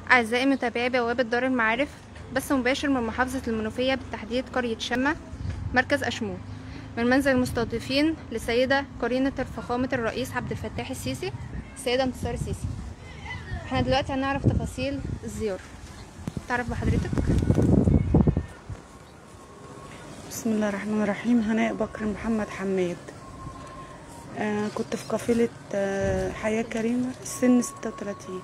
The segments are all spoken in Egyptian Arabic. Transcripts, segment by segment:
أعزائي متابعي بوابة دار المعارف بث مباشر من محافظة المنوفية بالتحديد قرية شمة مركز أشمون من منزل المستضيفين لسيدة قرينة فخامة الرئيس عبد الفتاح السيسي السيدة انتصار السيسي احنا دلوقتي هنعرف تفاصيل الزيارة تعرف بحضرتك بسم الله الرحمن الرحيم هناء بكر محمد حماد آه كنت في قافلة آه حياة كريمة سن 36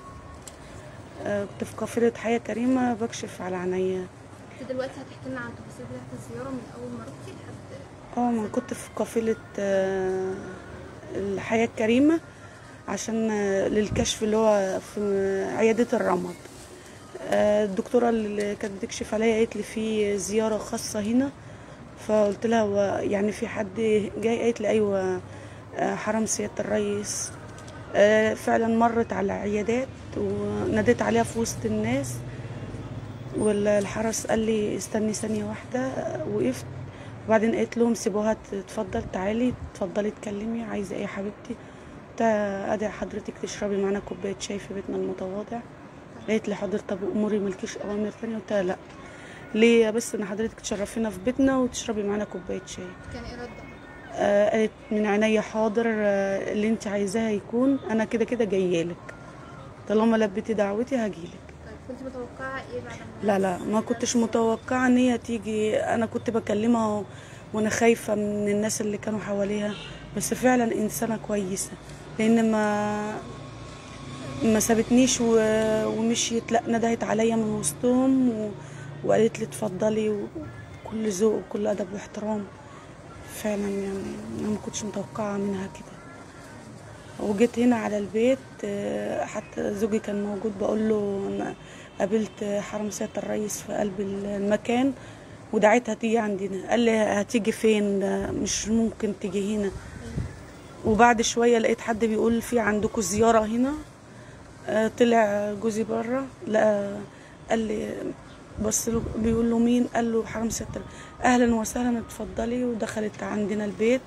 آه كنت في قافلة حياة كريمة بكشف على عينيا انت دلوقتي هتحكي لنا عن التفاصيل بتاعت الزيارة من أول ما رحتي لحد اه ما كنت في قافلة آه الحياة الكريمة عشان آه للكشف اللي هو في عيادة الرمد آه الدكتورة اللي كانت بتكشف عليا قالت لي في زيارة خاصة هنا فقلت لها هو يعني في حد جاي قالت لي ايوه آه، حرم سياده الرئيس آه، فعلا مرت على عيادات وناديت عليها في وسط الناس والحرس قال لي استني ثانيه واحده آه، وقفت وبعدين قلت لهم سيبوها تتفضل تعالي اتفضلي اتكلمي عايزه ايه يا حبيبتي قلت لها ادعي حضرتك تشربي معانا كوبايه شاي في بيتنا المتواضع قالت لي حاضر طب اموري ملكيش اوامر تانية قلت لها لا ليه بس ان حضرتك تشرفينا في بيتنا وتشربي معانا كوبايه شاي كان ايه ردك؟ آه قالت من عينيا حاضر آه اللي انت عايزاه يكون انا كده كده جايالك طالما لبيتي دعوتي هجيلك طيب كنت متوقعة ايه بعد ما لا لا ما كنتش متوقعه ان هي تيجي انا كنت بكلمها و- وانا خايفه من الناس اللي كانوا حواليها بس فعلا انسانه كويسه لان ما ما سابتنيش و- ومشيت لا ندهت عليا من وسطهم و... وقالت لي اتفضلي وكل ذوق وكل ادب واحترام فعلا يعني انا ما كنتش متوقعه منها كده وجيت هنا على البيت آه، حتى زوجي كان موجود بقول له انا قابلت حرم سياده الرئيس في قلب المكان ودعيتها تيجي عندنا قال لي هتيجي فين ده مش ممكن تيجي هنا وبعد شويه لقيت حد بيقول في عندكم زياره هنا آه، طلع جوزي بره لا قال لي بص له بيقول له مين قال له حرم سياده الرئيس. اهلا وسهلا اتفضلي ودخلت عندنا البيت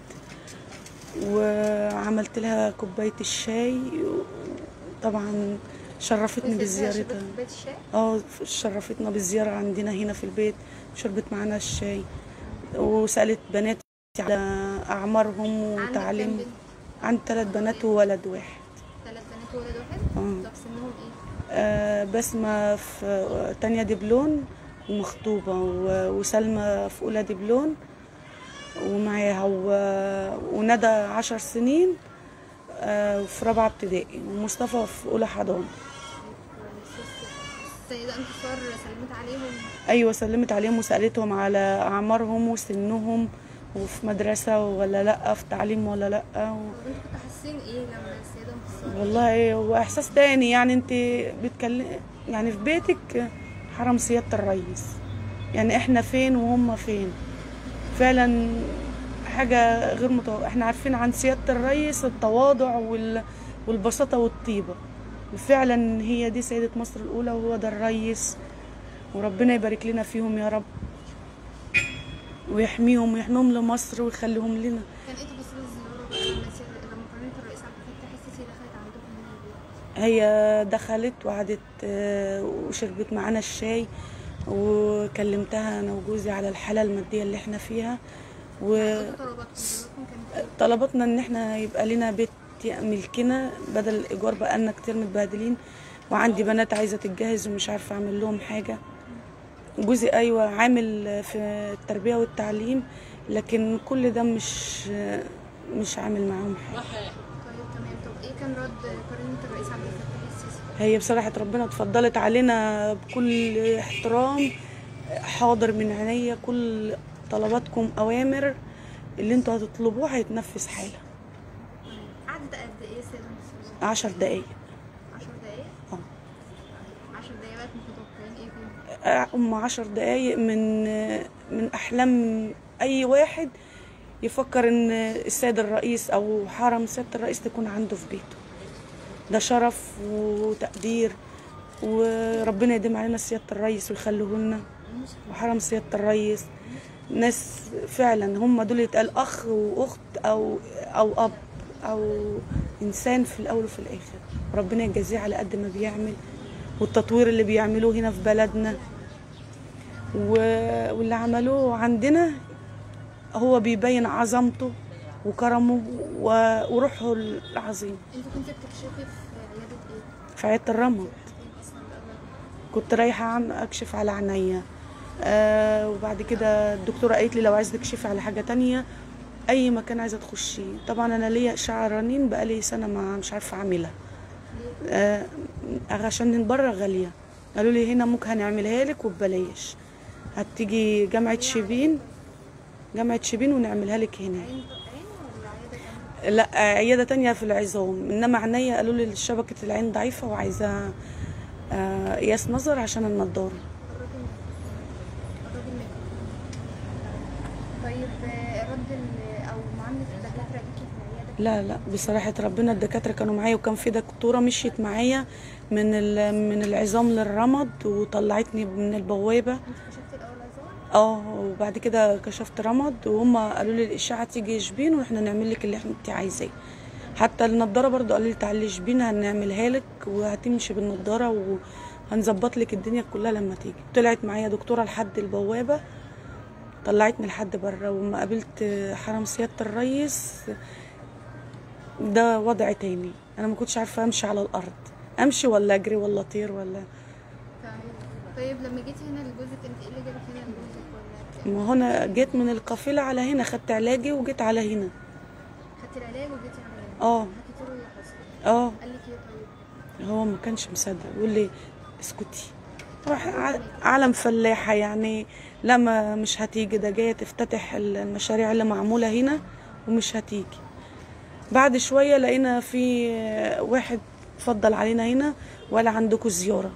وعملت لها كوبايه الشاي طبعا شرفتني بزيارتها كوباية الشاي اه شرفتنا بالزيارة عندنا هنا في البيت شربت معانا الشاي وسألت بناتي على أعمارهم عندك كام وتعليم بنت؟ عندي ثلاث بنات وولد واحد ثلاث بنات وولد واحد اه طب سنهم ايه؟ آه، بسمة في تانية دبلون ومخطوبة و- وسلمى في أولى دبلون ومعاها و- وندى عشر سنين آه، وفي رابعة ابتدائي ومصطفى في أولى حضانة السيدة انتصار سلمت عليهم ايوه سلمت عليهم وسالتهم على اعمارهم وسنهم وفي مدرسه ولا لا في تعليم ولا لا و... طب انتوا كنتوا حاسين ايه لما السيدة انتصار والله هو احساس تاني يعني انت بتكلم يعني في بيتك حرم سياده الرئيس يعني احنا فين وهم فين فعلا حاجه غير متوقع احنا عارفين عن سياده الرئيس التواضع وال... والبساطه والطيبه فعلا هي دي سيده مصر الاولى وهو ده الرئيس وربنا يبارك لنا فيهم يا رب ويحميهم ويحميهم لمصر ويخليهم لنا كان ايه تفاصيل الزيارة بقى لما سيادة- لما قرينة الرئيس عبد الفتاح السيسي دخلت عندكم هنا البيت؟ هي دخلت وقعدت آه، وشربت معانا الشاي وكلمتها انا وجوزي على الحاله الماديه اللي احنا فيها طلباتكم طلباتكم كانت ايه؟ وطلباتنا ان احنا يبقى لنا بيت ملكنا بدل الايجار بقى لنا كتير متبهدلين وعندي بنات عايزه تتجهز ومش عارفه اعمل لهم حاجه جوزي ايوه عامل في التربيه والتعليم لكن كل ده مش مش عامل معاهم حاجه طيب تمام طب ايه كان رد قرينة الرئيس عبد الفتاح السيسي؟ هي بصراحة ربنا اتفضلت علينا بكل احترام حاضر من عينيا كل طلباتكم أوامر اللي انتوا هتطلبوه هيتنفذ حالا قعدت قد ايه السيدة انتصار؟ عشر دقايق 10 دقايق؟ اه 10 دقايق بقى كنتوا متوقعين ايه فيهم؟ أم عشر دقايق من من أحلام أي واحد يفكر إن السيد الرئيس أو حرم سيادة الرئيس تكون عنده في بيته ده شرف وتقدير وربنا يديم علينا سيادة الرئيس ويخليه لنا وحرم سيادة الرئيس ناس فعلا هم دول يتقال أخ وأخت أو أو أب أو إنسان في الأول وفي الآخر ربنا يجازيه على قد ما بيعمل والتطوير اللي بيعملوه هنا في بلدنا و- واللي عملوه عندنا هو بيبين عظمته وكرمه و- وروحه العظيم انت كنت بتكشفي في عياده ايه؟ في عيادة الرمد كنت رايحة عن أكشف على عينيا آه وبعد كده الدكتورة قالت لي لو عايزة تكشفي على حاجة تانية أي مكان عايزة تخشي طبعا أنا ليا إشعة رنين بقالي سنة ما مش عارفة أعملها آه عشان من بره غالية قالوا لي هنا ممكن هنعملها لك وببلاش هتيجي جامعة شبين جامعة شبين ونعملها لك هنا عين عين ولا عياده تانية؟ لا عيادة تانية في العظام انما عينيا قالوا لي شبكة العين ضعيفة وعايزة آه، قياس نظر عشان النضارة قربي من- قربي من طيب آه، رد ال- او معامله الدكاتره ليكي في العياده لا لا بصراحة ربنا الدكاترة كانوا معايا وكان في دكتورة مشيت معايا من ال- من العظام للرمد وطلعتني من البوابة انت كشفتي الاول عظام؟ اه وبعد كده كشفت رمد وهم قالوا لي الاشعه تيجي شبين واحنا نعمل لك اللي احنا انت عايزاه حتى النضاره برضو قالوا لي تعالي شبين هنعملها لك وهتمشي بالنضاره وهنظبط لك الدنيا كلها لما تيجي طلعت معايا دكتوره لحد البوابه طلعتني لحد بره وما قابلت حرم سياده الريس ده وضع تاني انا ما كنتش عارفه امشي على الارض امشي ولا اجري ولا اطير ولا تمام طيب لما جيتي هنا لجوزك انت ايه اللي جابك هنا لجوزك ولا ما هنا جيت من القافله على هنا خدت علاجي وجيت على هنا خدتي العلاج وجيتي على هنا اه حكيتي له اللي حصل اه قال لك ايه طيب؟ هو ما كانش مصدق يقول لي اسكتي راح ع- عالم فلاحة يعني لا ما مش هتيجي ده جاية تفتتح المشاريع اللي معمولة هنا ومش هتيجي بعد شوية لقينا في واحد فضل علينا هنا ولا عندكم زيارة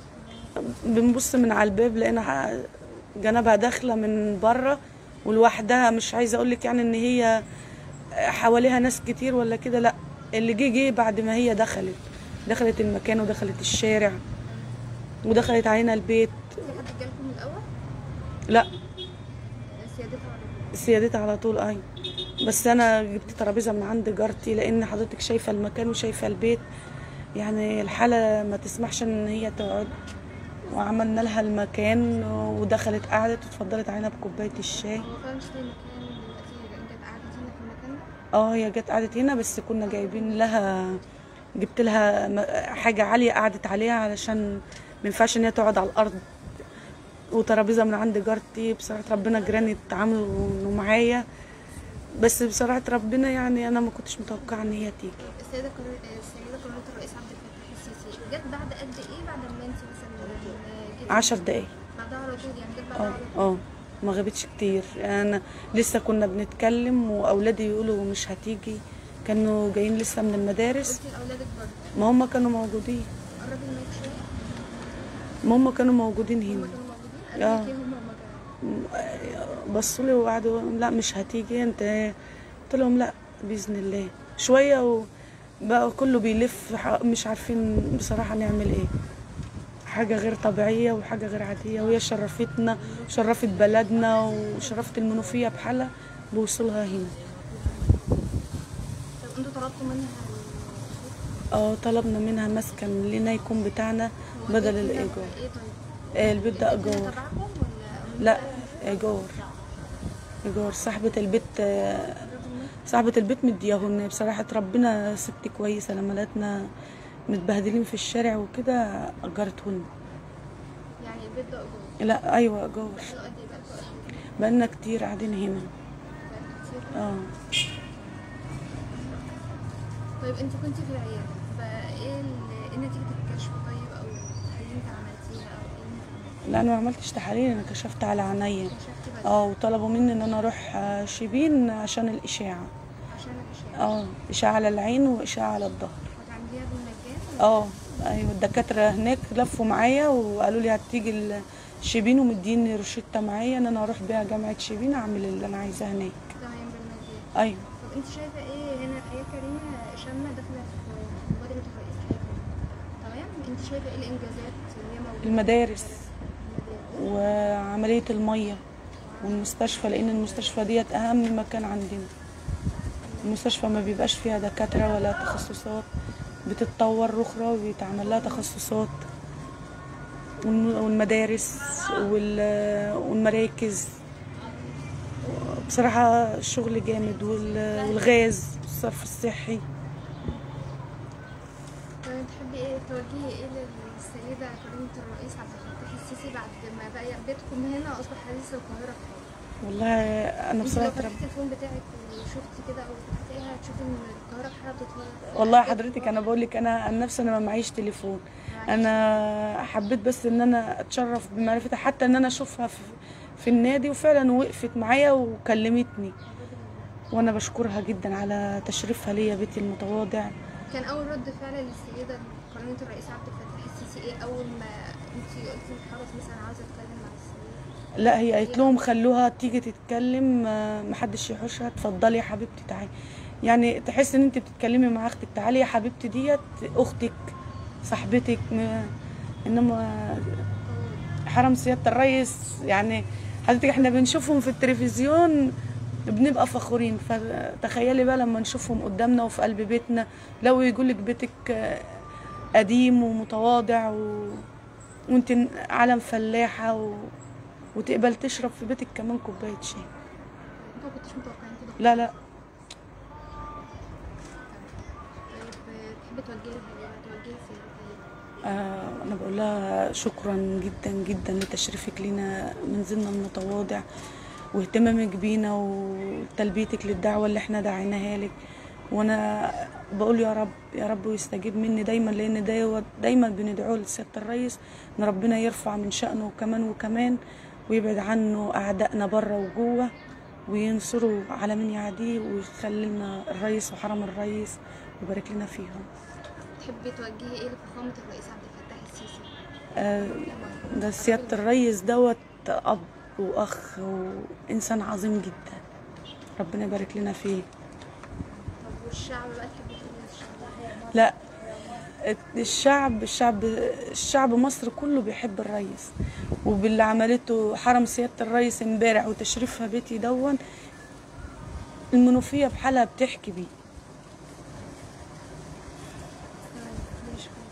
بنبص من على الباب لقينا ح- جنبها داخلة من بره ولوحدها مش عايزة اقولك يعني ان هي حواليها ناس كتير ولا كده لا اللي جه جه بعد ما هي دخلت دخلت المكان ودخلت الشارع ودخلت علينا البيت في حد جالكم من الاول؟ لا سيادتها ولا سيادتها على طول اي بس انا جبت ترابيزه من عند جارتي لان حضرتك شايفه المكان وشايفه البيت يعني الحاله ما تسمحش ان هي تقعد وعملنا لها المكان ودخلت قعدت واتفضلت علينا بكوبايه الشاي هو فعلا مش لاقي مكان دلوقتي انت قعدت هنا في المكان ده؟ اه هي جت قعدت هنا بس كنا جايبين لها جبت لها م- حاجه عاليه قعدت عليها علشان ما ينفعش ان هي تقعد على الارض وترابيزه من عند جارتي بصراحه ربنا جيراني اتعاملوا معايا بس بصراحه ربنا يعني انا ما كنتش متوقعه ان هي تيجي السيدة قرار السيدة قرارة الرئيس عبد الفتاح السيسي جت بعد قد ايه بعد ما انت مثلا جيتي؟ عشر دقايق بعدها على طول يعني جت بعدها اه على طول اه ما غابتش كتير انا لسه كنا بنتكلم واولادي يقولوا مش هتيجي كانوا جايين لسه من المدارس قلتي لاولادك برضه ما هم كانوا موجودين قربي المايك شويه ما هم كانوا موجودين هنا هم كانوا موجودين قالوا آه. لك ايه هم هم كانوا بصوا لي وقعدوا لا مش هتيجي انت قلت لهم لا باذن الله شويه وبقى كله بيلف ح- مش عارفين بصراحه نعمل ايه حاجه غير طبيعيه وحاجه غير عاديه وهي شرفتنا شرفت بلدنا وشرفت المنوفيه بحالها بوصولها هنا طب انتوا طلبتوا منها اه طلبنا منها مسكن لنا يكون بتاعنا هو بدل البيت هنا الايجار ايه طيب؟ آه، البيت ده البيت هنا ايجار تبعكم ولا لا ايجار ايجار صاحبة البيت آه، صاحبة البيت مدياهن بصراحة ربنا ست كويسة لما لقيتنا متبهدلين في الشارع وكده اجرتهن يعني البيت ده ايجار لا ايوه ايجار بقاله قد ايه بقاله قد ايه؟ بقالنا كتير قاعدين هنا بقاله كتير اه طيب انت كنت في العياده فايه ال- ايه نتيجه الكشف طيب او التحاليل انت عملتيها او ايه لا انا ما عملتش تحاليل انا كشفت على عينيا كشفتي بس اه وطلبوا مني ان انا اروح آه، شبين عشان الاشاعة عشان الاشعه اه اشاعة على العين واشاعة على الظهر هتعمليها بالمجان اه ايوه الدكاتره هناك لفوا معايا وقالوا لي هتيجي الشبين ومديني روشته معايا ان انا اروح بيها جامعه شبين اعمل اللي انا عايزاه هناك تمام بالمجان ايوه طب انت شايفه ايه هنا الحياه كريمه شامه داخله في مبادره الرئيس حياه كريمه تمام انت شايفه ايه الانجازات اللي هي موجوده المدارس المدارس. وعمليه الميه والمستشفى لان المستشفى ديت اهم مكان عندنا المستشفى ما بيبقاش فيها دكاتره ولا تخصصات بتتطور اخرى وبيتعمل لها تخصصات والم- والمدارس وال- والمراكز بصراحة الشغل جامد وال- والغاز والصرف الصحي طيب تحبي ايه توجهي ايه للسيدة كريمة الرئيس عبد الفتاح السيسي بعد ما بقى بيتكم هنا اصبح حديث القاهرة بحاله والله أنا انت لو بصراحة فتحتي رب... التليفون بتاعك وشفتي كده او فتحتيها هتشوفي ان القاهرة بحالها بتتغير والله حضرتك أنا بقول لك أنا عن نفسي أنا ما معيش تليفون أنا حبيت بس إن أنا أتشرف بمعرفتها حتى إن أنا أشوفها في, في النادي وفعلا وقفت معايا وكلمتني وأنا بشكرها جدا على تشريفها ليا بيتي المتواضع كان اول رد فعل للسيدة كريمة الرئيس عبد الفتاح السيسي ايه اول ما انت قلتي خلاص مثلا عاوزة اتكلم مع السيدة لا هي قالت لهم خلوها تيجي تتكلم آه، محدش يحوشها اتفضلي يا حبيبتي تعالي يعني تحس ان انت بتتكلمي مع اختك تعالي يا حبيبتي ديت اختك صاحبتك م- انما حرم سياده الرئيس يعني حضرتك احنا بنشوفهم في التلفزيون بنبقى فخورين فتخيلي بقى لما نشوفهم قدامنا وفي قلب بيتنا لو يقول لك بيتك آه، قديم ومتواضع و... وانت علم فلاحه و... وتقبل تشرب في بيتك كمان كوبايه شاي انتوا ما كنتوش متوقعين كده لا لا طيب تحبي توجهي لها ايه توجهي لسيدة آه انا بقول لها شكرا جدا جدا لتشريفك لينا منزلنا المتواضع واهتمامك بينا وتلبيتك للدعوه اللي احنا دعيناها لك وانا بقول يا رب يا رب ويستجيب مني دايما لان دايما دايما بندعوه لسياده الرئيس ان ربنا يرفع من شانه كمان وكمان ويبعد عنه اعدائنا بره وجوه وينصروا على من يعاديه ويخلي لنا الرئيس وحرم الرئيس ويبارك لنا فيهم تحبي توجهي ايه لفخامة الرئيس عبد الفتاح السيسي آه، ده سيادة الريس دوت أب وأخ وإنسان عظيم جدا ربنا يبارك لنا فيه طب والشعب بقى تحبي تقولي للشعب لا الشعب الشعب الشعب مصر كله بيحب الريس وباللي عملته حرم سيادة الريس امبارح وتشريفها بيتي دون المنوفية بحالها بتحكي بيه تمام، ماشي.